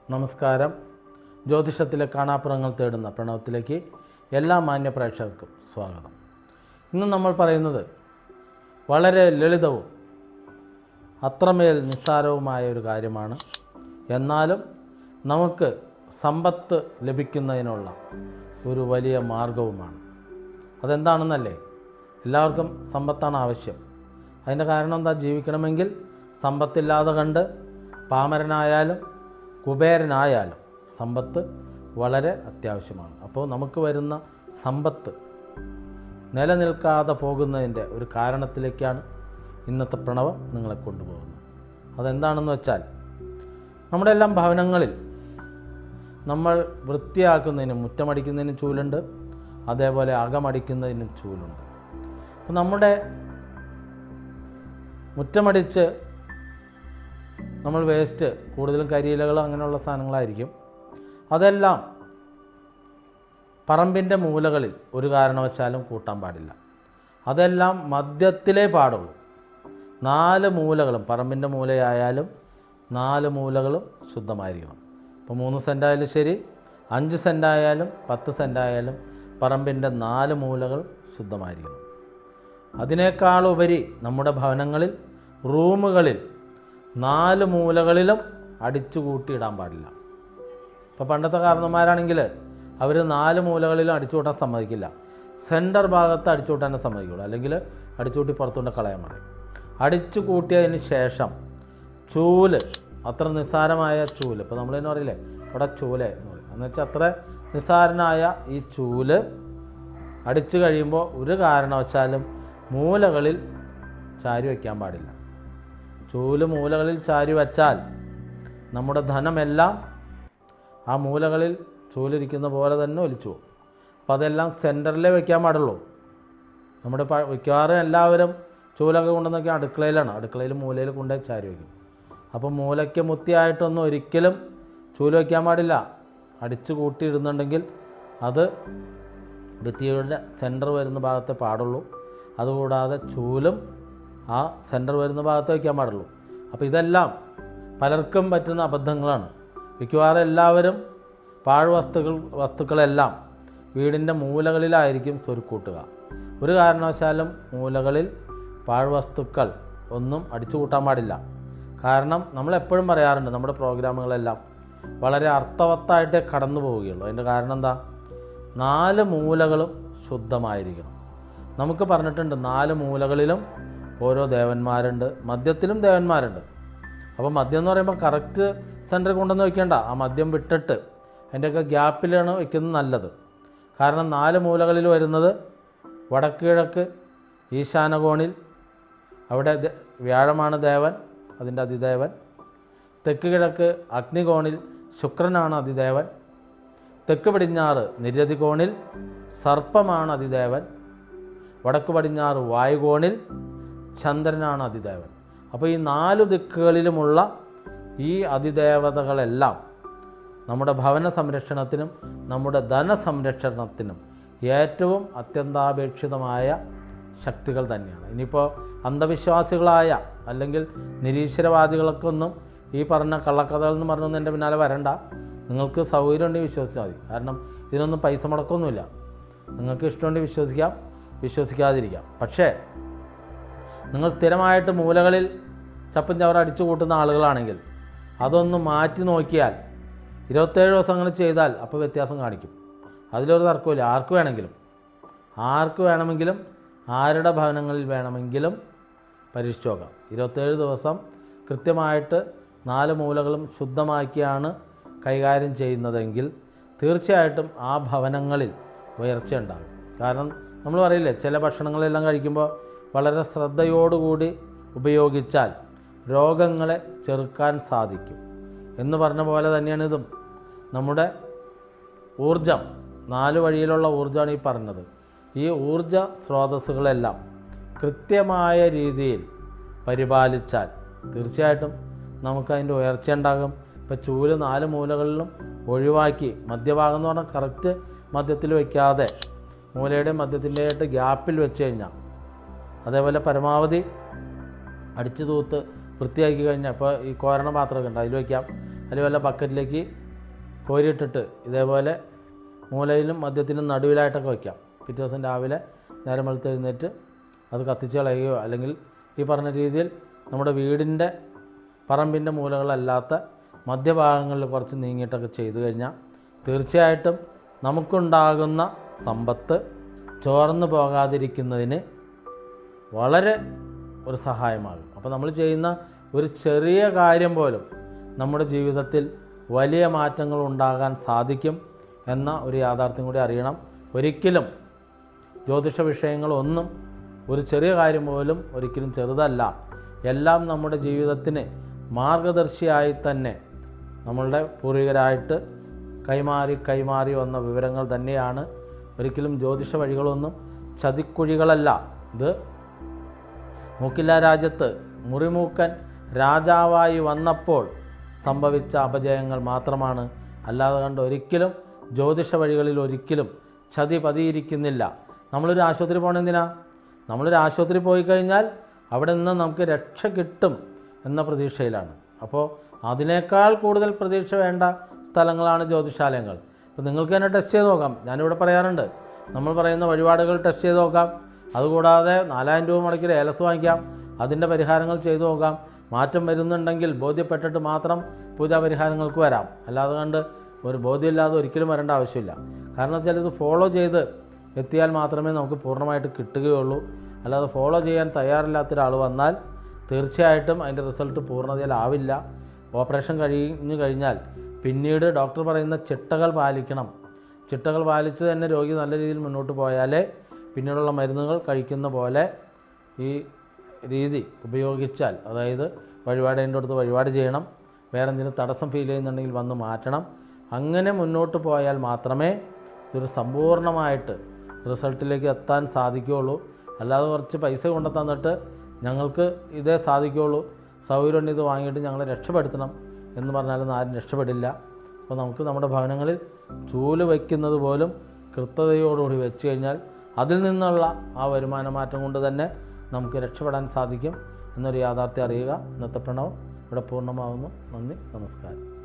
നമസ്കാരം ജ്യോതിഷത്തിലെ കാണാപ്പുറങ്ങൾ തേടുന്ന പ്രണവത്തിലേക്ക് എല്ലാ മാന്യ പ്രേക്ഷകർക്കും സ്വാഗതം ഇന്ന് നമ്മൾ പറയുന്നത് വളരെ ലളിതവും അത്രമേൽ നിസ്സാരവുമായ ഒരു കാര്യമാണ് എന്നാലും നമുക്ക് സമ്പത്ത് ലഭിക്കുന്നതിനുള്ള ഒരു വലിയ മാർഗവുമാണ് അതെന്താണെന്നല്ലേ എല്ലാവർക്കും സമ്പത്താണ് ആവശ്യം അതിൻ്റെ കാരണം എന്താ ജീവിക്കണമെങ്കിൽ സമ്പത്തില്ലാതെ കണ്ട് പാമരനായാലും കുബേരനായാലും സമ്പത്ത് വളരെ അത്യാവശ്യമാണ് അപ്പോൾ നമുക്ക് വരുന്ന സമ്പത്ത് നിലനിൽക്കാതെ പോകുന്നതിൻ്റെ ഒരു കാരണത്തിലേക്കാണ് ഇന്നത്തെ പ്രണവം നിങ്ങളെ കൊണ്ടുപോകുന്നത് അതെന്താണെന്ന് വെച്ചാൽ നമ്മുടെ എല്ലാം ഭവനങ്ങളിൽ നമ്മൾ വൃത്തിയാക്കുന്നതിന് മുറ്റമടിക്കുന്നതിന് ചൂലുണ്ട് അതേപോലെ അകമടിക്കുന്നതിനും ചൂലുണ്ട് അപ്പോൾ നമ്മുടെ മുറ്റമടിച്ച് നമ്മൾ വേസ്റ്റ് കൂടുതലും കരിയിലകൾ അങ്ങനെയുള്ള സാധനങ്ങളായിരിക്കും അതെല്ലാം പറമ്പിൻ്റെ മൂലകളിൽ ഒരു കാരണവശാലും കൂട്ടാൻ പാടില്ല അതെല്ലാം മധ്യത്തിലേ പാടുള്ളൂ നാല് മൂലകളും പറമ്പിൻ്റെ മൂലയായാലും നാല് മൂലകളും ശുദ്ധമായിരിക്കണം ഇപ്പോൾ മൂന്ന് സെൻറ്റായാലും ശരി അഞ്ച് സെൻറ്റായാലും പത്ത് സെൻറ്റായാലും പറമ്പിൻ്റെ നാല് മൂലകൾ ശുദ്ധമായിരിക്കണം അതിനേക്കാളുപരി നമ്മുടെ ഭവനങ്ങളിൽ റൂമുകളിൽ നാല് മൂലകളിലും അടിച്ചു കൂട്ടിയിടാൻ പാടില്ല ഇപ്പോൾ പണ്ടത്തെ കാരണന്മാരാണെങ്കിൽ അവർ നാല് മൂലകളിലും അടിച്ചു കൂട്ടാൻ സമ്മതിക്കില്ല സെൻറ്റർ ഭാഗത്ത് അടിച്ചു കൂട്ടാനേ സമ്മതിക്കുള്ളൂ അല്ലെങ്കിൽ അടിച്ചു കൂട്ടി പുറത്തുകൊണ്ട് കളയാൻ പറയും അടിച്ചു കൂട്ടിയതിന് ശേഷം ചൂല് അത്ര നിസ്സാരമായ ചൂല് ഇപ്പോൾ നമ്മൾ തന്നെ പറയില്ലേ ഇവിടെ ചൂല് എന്ന് പറയും എന്ന് വെച്ചാൽ അത്ര നിസ്സാരനായ ഈ ചൂല് അടിച്ചു കഴിയുമ്പോൾ ഒരു കാരണവശാലും മൂലകളിൽ ചാരി വയ്ക്കാൻ പാടില്ല ചൂല് മൂലകളിൽ ചാരി വച്ചാൽ നമ്മുടെ ധനമെല്ലാം ആ മൂലകളിൽ ചൂലിരിക്കുന്ന പോലെ തന്നെ ഒലിച്ചു പോകും അപ്പോൾ അതെല്ലാം സെൻറ്ററിലേ വയ്ക്കാൻ പാടുള്ളൂ നമ്മുടെ പ- മിക്കവാറും എല്ലാവരും ചൂലൊക്കെ കൊണ്ടുവന്നൊക്കെ അടുക്കളയിലാണ് അടുക്കളയിൽ മൂലയിൽ കൊണ്ടുപോയി ചാരി വയ്ക്കും അപ്പോൾ മൂലയ്ക്ക് മുത്തിയായിട്ടൊന്നും ഒരിക്കലും ചൂല് വയ്ക്കാൻ പാടില്ല അടിച്ചു കൂട്ടിയിടുന്നുണ്ടെങ്കിൽ അത് ഭിത്തിയുടെ സെൻറ്റർ വരുന്ന ഭാഗത്തെ പാടുള്ളൂ അതുകൂടാതെ ചൂലും ആ സെൻറ്റർ വരുന്ന ഭാഗത്ത് വയ്ക്കാൻ പാടുള്ളൂ അപ്പോൾ ഇതെല്ലാം പലർക്കും പറ്റുന്ന അബദ്ധങ്ങളാണ് മിക്കവാറും എല്ലാവരും പാഴ്വസ്തുക്കൾ വസ്തുക്കളെല്ലാം വീടിൻ്റെ മൂലകളിലായിരിക്കും സ്വരുക്കൂട്ടുക ഒരു കാരണവശാലും മൂലകളിൽ പാഴ്വസ്തുക്കൾ ഒന്നും അടിച്ചു കൂട്ടാൻ പാടില്ല കാരണം നമ്മൾ എപ്പോഴും പറയാറുണ്ട് നമ്മുടെ പ്രോഗ്രാമുകളെല്ലാം വളരെ അർത്ഥവത്തായിട്ടേ കടന്നു പോവുകയുള്ളൂ അതിൻ്റെ കാരണം എന്താ നാല് മൂലകളും ശുദ്ധമായിരിക്കണം നമുക്ക് പറഞ്ഞിട്ടുണ്ട് നാല് മൂലകളിലും ഓരോ ദേവന്മാരുണ്ട് മദ്യത്തിലും ദേവന്മാരുണ്ട് അപ്പോൾ മദ്യം എന്ന് പറയുമ്പോൾ കറക്റ്റ് സെൻറ്ററിൽ കൊണ്ടുവന്ന് വെക്കേണ്ട ആ മദ്യം വിട്ടിട്ട് അതിൻ്റെയൊക്കെ ഗ്യാപ്പിലാണ് വെക്കുന്നത് നല്ലത് കാരണം നാല് മൂലകളിൽ വരുന്നത് വടക്ക് കിഴക്ക് ഈശാനകോണിൽ അവിടെ ദ- വ്യാഴമാണ് ദേവൻ അതിൻ്റെ അതിദേവൻ തെക്ക് കിഴക്ക് അഗ്നികോണിൽ ശുക്രനാണ് അതിദേവൻ തെക്ക് പടിഞ്ഞാറ് നിര്യതികോണിൽ സർപ്പമാണ് അതിദേവൻ വടക്ക് പടിഞ്ഞാറ് വായുകോണിൽ ചന്ദ്രനാണ് അതിദേവൻ അപ്പോൾ ഈ നാല് ദിക്കുകളിലുമുള്ള ഈ അതിദേവതകളെല്ലാം നമ്മുടെ ഭവന സംരക്ഷണത്തിനും നമ്മുടെ ധനസംരക്ഷണത്തിനും ഏറ്റവും അത്യന്താപേക്ഷിതമായ ശക്തികൾ തന്നെയാണ് ഇനിയിപ്പോൾ അന്ധവിശ്വാസികളായ അല്ലെങ്കിൽ നിരീശ്വരവാദികൾക്കൊന്നും ഈ പറഞ്ഞ കള്ളക്കഥകൾ എന്ന് പറഞ്ഞൊന്നും എൻ്റെ പിന്നാലെ വരണ്ട നിങ്ങൾക്ക് സൗകര്യമുണ്ടെങ്കിൽ വിശ്വസിച്ചാൽ മതി കാരണം ഇതിനൊന്നും പൈസ മുടക്കൊന്നുമില്ല നിങ്ങൾക്ക് ഇഷ്ടമുണ്ടെങ്കിൽ വിശ്വസിക്കാം വിശ്വസിക്കാതിരിക്കാം പക്ഷേ നിങ്ങൾ സ്ഥിരമായിട്ട് മൂലകളിൽ ചപ്പും ചവറ അടിച്ചു കൂട്ടുന്ന ആളുകളാണെങ്കിൽ അതൊന്ന് മാറ്റി നോക്കിയാൽ ഇരുപത്തേഴ് ദിവസങ്ങൾ ചെയ്താൽ അപ്പോൾ വ്യത്യാസം കാണിക്കും അതിലൊരു തർക്കമില്ല ആർക്ക് വേണമെങ്കിലും ആർക്ക് വേണമെങ്കിലും ആരുടെ ഭവനങ്ങളിൽ വേണമെങ്കിലും പരീക്ഷിച്ച് നോക്കാം ഇരുപത്തേഴ് ദിവസം കൃത്യമായിട്ട് നാല് മൂലകളും ശുദ്ധമാക്കിയാണ് കൈകാര്യം ചെയ്യുന്നതെങ്കിൽ തീർച്ചയായിട്ടും ആ ഭവനങ്ങളിൽ ഉയർച്ച ഉണ്ടാകും കാരണം നമ്മൾ പറയില്ലേ ചില ഭക്ഷണങ്ങളെല്ലാം കഴിക്കുമ്പോൾ വളരെ ശ്രദ്ധയോടുകൂടി ഉപയോഗിച്ചാൽ രോഗങ്ങളെ ചെറുക്കാൻ സാധിക്കും എന്ന് പറഞ്ഞ പോലെ തന്നെയാണ് ഇതും നമ്മുടെ ഊർജം നാല് വഴിയിലുള്ള ഊർജ്ജമാണ് ഈ പറഞ്ഞത് ഈ ഊർജ സ്രോതസ്സുകളെല്ലാം കൃത്യമായ രീതിയിൽ പരിപാലിച്ചാൽ തീർച്ചയായിട്ടും നമുക്കതിൻ്റെ ഉയർച്ച ഉണ്ടാകും ഇപ്പോൾ ചൂല് നാല് മൂലകളിലും ഒഴിവാക്കി മധ്യഭാഗം എന്ന് പറഞ്ഞാൽ കറക്റ്റ് മധ്യത്തിൽ വയ്ക്കാതെ മൂലയുടെ മധ്യത്തിൻ്റെയായിട്ട് ഗ്യാപ്പിൽ വെച്ച് കഴിഞ്ഞാൽ അതേപോലെ പരമാവധി അടിച്ചു തൂത്ത് വൃത്തിയാക്കി കഴിഞ്ഞാൽ ഇപ്പോൾ ഈ കോരണ പാത്രമൊക്കെ ഉണ്ട് അതിൽ വയ്ക്കാം അല്ലെങ്കിൽ വല്ല ബക്കറ്റിലേക്ക് കോരിയിട്ടിട്ട് ഇതേപോലെ മൂലയിലും മധ്യത്തിലും നടുവിലായിട്ടൊക്കെ വയ്ക്കാം പിറ്റേ ദിവസം രാവിലെ നേരം വെളുത്ത് എഴുന്നേറ്റ് അത് കത്തിച്ച് കളയുകയോ അല്ലെങ്കിൽ ഈ പറഞ്ഞ രീതിയിൽ നമ്മുടെ വീടിൻ്റെ പറമ്പിൻ്റെ മൂലകളല്ലാത്ത മധ്യഭാഗങ്ങളിൽ കുറച്ച് നീങ്ങിയിട്ടൊക്കെ ചെയ്തു കഴിഞ്ഞാൽ തീർച്ചയായിട്ടും നമുക്കുണ്ടാകുന്ന സമ്പത്ത് ചോർന്നു പോകാതിരിക്കുന്നതിന് വളരെ ഒരു സഹായമാകും അപ്പോൾ നമ്മൾ ചെയ്യുന്ന ഒരു ചെറിയ കാര്യം പോലും നമ്മുടെ ജീവിതത്തിൽ വലിയ മാറ്റങ്ങൾ ഉണ്ടാകാൻ സാധിക്കും എന്ന ഒരു യാഥാർത്ഥ്യം കൂടി അറിയണം ഒരിക്കലും ജ്യോതിഷ വിഷയങ്ങളൊന്നും ഒരു ചെറിയ കാര്യം പോലും ഒരിക്കലും ചെറുതല്ല എല്ലാം നമ്മുടെ ജീവിതത്തിന് മാർഗദർശിയായി തന്നെ നമ്മളുടെ പൂർവികരായിട്ട് കൈമാറി കൈമാറി വന്ന വിവരങ്ങൾ തന്നെയാണ് ഒരിക്കലും ജ്യോതിഷ വഴികളൊന്നും ചതിക്കുഴികളല്ല ഇത് മൂക്കില്ല രാജ്യത്ത് മുറിമൂക്കൻ രാജാവായി വന്നപ്പോൾ സംഭവിച്ച അപജയങ്ങൾ മാത്രമാണ് അല്ലാതെ കണ്ട് ഒരിക്കലും ജ്യോതിഷ വഴികളിൽ ഒരിക്കലും ചതി പതിയിരിക്കുന്നില്ല നമ്മളൊരു ആശുപത്രി പോകണമെന്തിനാ നമ്മളൊരു ആശുപത്രി പോയി കഴിഞ്ഞാൽ അവിടെ നിന്ന് നമുക്ക് രക്ഷ കിട്ടും എന്ന പ്രതീക്ഷയിലാണ് അപ്പോൾ അതിനേക്കാൾ കൂടുതൽ പ്രതീക്ഷ വേണ്ട സ്ഥലങ്ങളാണ് ജ്യോതിഷാലയങ്ങൾ അപ്പോൾ നിങ്ങൾക്ക് തന്നെ ടെസ്റ്റ് ചെയ്ത് നോക്കാം ഞാനിവിടെ പറയാറുണ്ട് നമ്മൾ പറയുന്ന വഴിപാടുകൾ ടെസ്റ്റ് ചെയ്ത് നോക്കാം അതുകൂടാതെ നാലായിരം രൂപ മുടക്കി ഏലസ് വാങ്ങിക്കാം അതിൻ്റെ പരിഹാരങ്ങൾ ചെയ്തു നോക്കാം മാറ്റം വരുന്നുണ്ടെങ്കിൽ ബോധ്യപ്പെട്ടിട്ട് മാത്രം പൂജാ പരിഹാരങ്ങൾക്ക് വരാം അല്ലാതെ കണ്ട് ഒരു ബോധ്യമില്ലാതെ ഒരിക്കലും വരേണ്ട ആവശ്യമില്ല കാരണം വെച്ചാൽ ഇത് ഫോളോ ചെയ്ത് എത്തിയാൽ മാത്രമേ നമുക്ക് പൂർണ്ണമായിട്ട് കിട്ടുകയുള്ളൂ അല്ലാതെ ഫോളോ ചെയ്യാൻ തയ്യാറില്ലാത്ത ഒരാൾ വന്നാൽ തീർച്ചയായിട്ടും അതിൻ്റെ റിസൾട്ട് പൂർണ്ണതയിലാവില്ല ഓപ്പറേഷൻ കഴിഞ്ഞു കഴിഞ്ഞാൽ പിന്നീട് ഡോക്ടർ പറയുന്ന ചിട്ടകൾ പാലിക്കണം ചിട്ടകൾ പാലിച്ച് തന്നെ രോഗി നല്ല രീതിയിൽ മുന്നോട്ട് പോയാലേ പിന്നീടുള്ള മരുന്നുകൾ കഴിക്കുന്ന പോലെ ഈ രീതി ഉപയോഗിച്ചാൽ അതായത് വഴിപാടേൻ്റെ അടുത്ത് വഴിപാട് ചെയ്യണം വേറെ എന്തെങ്കിലും തടസ്സം ഫീൽ ചെയ്യുന്നുണ്ടെങ്കിൽ വന്ന് മാറ്റണം അങ്ങനെ മുന്നോട്ട് പോയാൽ മാത്രമേ ഇതൊരു സമ്പൂർണ്ണമായിട്ട് റിസൾട്ടിലേക്ക് എത്താൻ സാധിക്കുകയുള്ളൂ അല്ലാതെ കുറച്ച് പൈസ കൊണ്ടു തന്നിട്ട് ഞങ്ങൾക്ക് ഇതേ സാധിക്കുകയുള്ളൂ സൗകര്യമുണ്ട് ഇത് വാങ്ങിയിട്ട് ഞങ്ങളെ രക്ഷപ്പെടുത്തണം എന്ന് പറഞ്ഞാലൊന്നും ആരും രക്ഷപ്പെടില്ല അപ്പോൾ നമുക്ക് നമ്മുടെ ഭവനങ്ങളിൽ ചൂല് വയ്ക്കുന്നത് പോലും കൃത്യതയോടുകൂടി വെച്ച് കഴിഞ്ഞാൽ അതിൽ നിന്നുള്ള ആ വരുമാന മാറ്റം കൊണ്ട് തന്നെ നമുക്ക് രക്ഷപ്പെടാൻ സാധിക്കും എന്നൊരു യാഥാർത്ഥ്യം അറിയുക ഇന്നത്തെ പ്രണവം ഇവിടെ പൂർണ്ണമാകുന്നു നന്ദി നമസ്കാരം